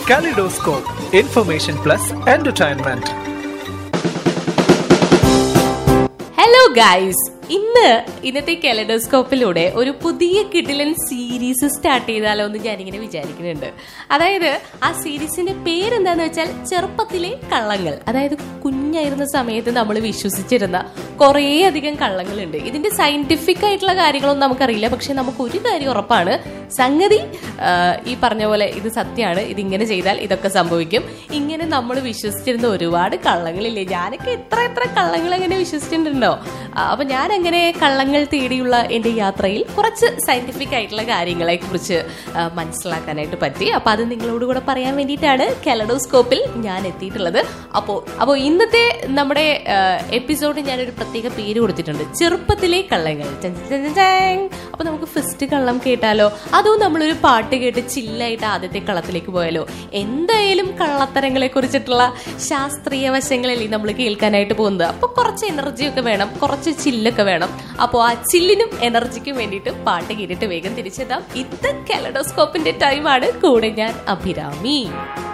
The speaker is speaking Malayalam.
Kaleidoscope information plus entertainment hello guys ഇന്ന് ഇന്നത്തെ കെലഡോസ്കോപ്പിലൂടെ ഒരു പുതിയ കിടിലൻ സീരീസ് സ്റ്റാർട്ട് ചെയ്താലോ എന്ന് ഞാനിങ്ങനെ വിചാരിക്കുന്നുണ്ട് അതായത് ആ സീരീസിന്റെ പേരെന്താന്ന് വെച്ചാൽ ചെറുപ്പത്തിലെ കള്ളങ്ങൾ അതായത് കുഞ്ഞായിരുന്ന സമയത്ത് നമ്മൾ വിശ്വസിച്ചിരുന്ന കുറേ അധികം കള്ളങ്ങളുണ്ട് ഇതിന്റെ സയന്റിഫിക് ആയിട്ടുള്ള കാര്യങ്ങളൊന്നും നമുക്കറിയില്ല പക്ഷെ നമുക്ക് ഒരു കാര്യം ഉറപ്പാണ് സംഗതി ആ, ഈ പറഞ്ഞ പോലെ ഇത് സത്യമാണ് ഇതിങ്ങനെ ചെയ്താൽ ഇതൊക്കെ സംഭവിക്കും ഇങ്ങനെ നമ്മൾ വിശ്വസിച്ചിരുന്ന ഒരുപാട് കള്ളങ്ങളില്ലേ ഞാനൊക്കെ എത്ര എത്ര കള്ളങ്ങൾ അങ്ങനെ വിശ്വസിച്ചിട്ടുണ്ടോ ആ, അപ്പൊ ഞാൻ അങ്ങനെ കള്ളങ്ങൾ തേടിയുള്ള എന്റെ യാത്രയിൽ കുറച്ച് സയന്റിഫിക് ആയിട്ടുള്ള കാര്യങ്ങളെ കുറിച്ച് ആ, മനസ്സിലാക്കാനായിട്ട് പറ്റി അപ്പൊ അത് നിങ്ങളോട് കൂടെ പറയാൻ വേണ്ടിയിട്ടാണ് കെലഡോസ്കോപ്പിൽ ഞാൻ എത്തിയിട്ടുള്ളത് അപ്പോൾ അപ്പോൾ ഇന്നത്തെ നമ്മുടെ എപ്പിസോഡ് ഞാനൊരു പ്രത്യേക പേര് കൊടുത്തിട്ടുണ്ട് ചെറുപ്പത്തിലെ കള്ളങ്ങൾ ചൻ ചൻ ചൻ ചൻ. അപ്പൊ നമുക്ക് ഫസ്റ്റ് കള്ളം കേട്ടാലോ അതും നമ്മളൊരു പാട്ട് കേട്ട് ചില്ലായിട്ട് ആദ്യത്തെ കള്ളത്തിലേക്ക് പോയാലോ എന്തായാലും കള്ളത്തരങ്ങളെ കുറിച്ചിട്ടുള്ള ശാസ്ത്രീയ വശങ്ങളല്ലേ നമ്മൾ കേൾക്കാനായിട്ട് പോകുന്നത് അപ്പൊ കുറച്ച് എനർജി ഒക്കെ വേണം കുറച്ച് ചില്ലൊക്കെ വേണം അപ്പോൾ ആ ചില്ലിനും എനർജിക്കും വേണ്ടിയിട്ട് പാട്ട് കേട്ടിട്ട് വേഗം തിരിച്ചെത്താം ഇത് കെലഡോസ്കോപ്പിന്റെ ടൈമാണ് കൂടെ ഞാൻ അഭിരാമി